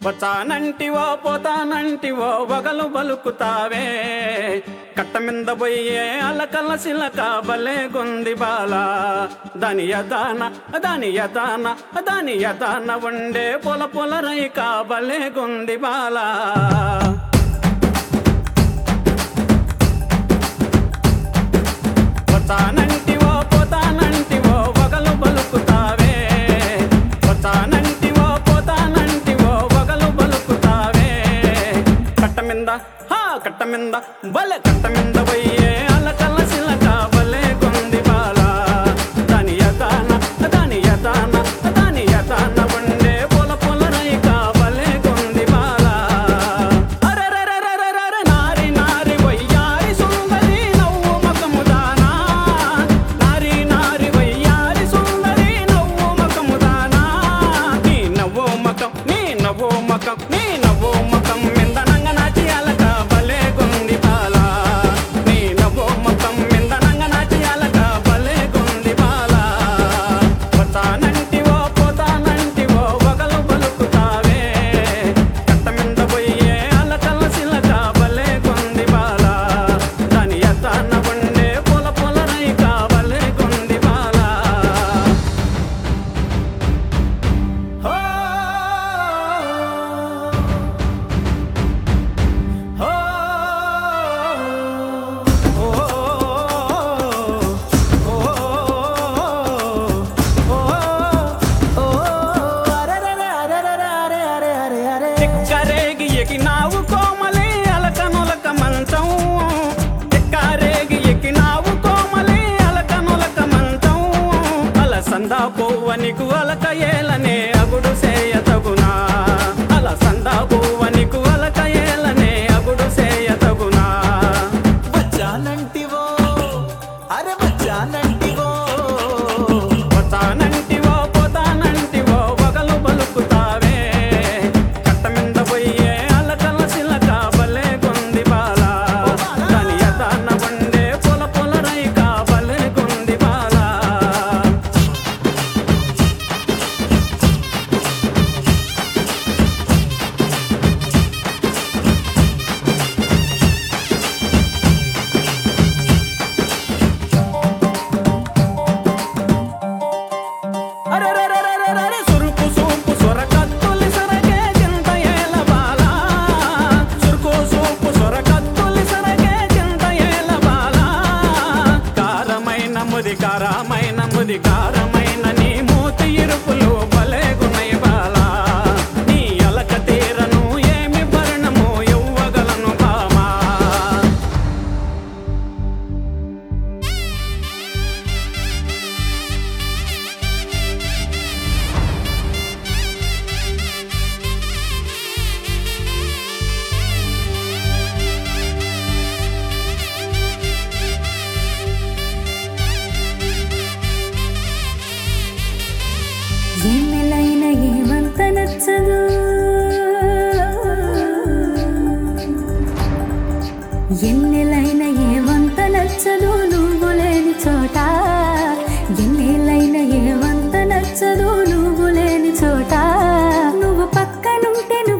వచ్చానంటివో పోతానంటివో వగలు బలుకుతావే కట్ట మింద పోయే అలకల సిలక బలే గుంది బాల దాని యదాన దాని యదాన దాని యదాన ఉండే పొల పొల రైక బలే గుంది బాలా వచ్చానంటివో పోతానంటివో వగలు బలుకుతావే వచ్చానంటివో పోతానంటివో వగలు బలుకుతావే కట్ట మింద హా కట్ట మింద బలె కట్ట మింద పోయే అలకల సిలక బలే కొంది బాల దాని యదాన దాని యదాన దాని యదాన ఉండే పొల పొల రైక బలే కొంది బాల అరెరెరెరెరెరె నారి నారి వయ్యారి సుందరి నవ్వు మకముదానా నారి నారి వయ్యారి సుందరి నవ్వు మకముదానా నీ నవ్వు మకం నీ నవ్వు మకం నీ నవ్వు మకం మిందనంగ నాచి అలక భలే గుంది బాల నీ నవ్వు మకం మిందనంగ నాచి అలక భలే గుంది బాల పోతానంటివో పోతానంటివో వగలు బలుకుతావే కట్ట మింద పోయే అలకల సిలక భలే గుంది బాల దాని ఎత్తాన ఉండే పొల పొల రైక భలే గుంది బాల హో హో చిక్కరేగి ఎకినావు కోమలి అలకనులక మంచం చిక్కరేగి ఎకినావు కోమలి అలకనులక మంచం అలసందా పువ్వనికు అలక ఏలనే అగుడు సేయ తగునా అలసందా పువ్వనికు అలక ఏలనే అగుడు సేయ తగునా వచ్చానంటివో అరే వచ్చానంటివో పోతానంటివో పోతానంటివో వగలు బలుకుతావే కట్ట మింద పోయే అలకల సిలక బలే గుంది బాల దాని యదాన ఉండే పొల పొల రైక బలే గుంది బాల అరెరెరెరెరెరె సురుకు సూపు సొరకత్తులి సొరకే చింత ఏల బాల సురుకు సూపు సొరకత్తులి సొరకే చింత ఏల బాల కారమైన ముది కారమైన ముది కారమైన నీ మూతి ఇరుపులు భలే గుణయ బాల నీ అలక తీరను ఏమి భరణము ఇవ్వగలను బామా ఎన్నెలైన ఏమంత నచ్చదు ఎన్నెలైన ఏమంత నచ్చదు నువ్వు లేని చోట ఎన్నెలైన ఏమంత నచ్చదు నువ్వు లేని చోట నువ్వు పక్కనుంటే నువ్వు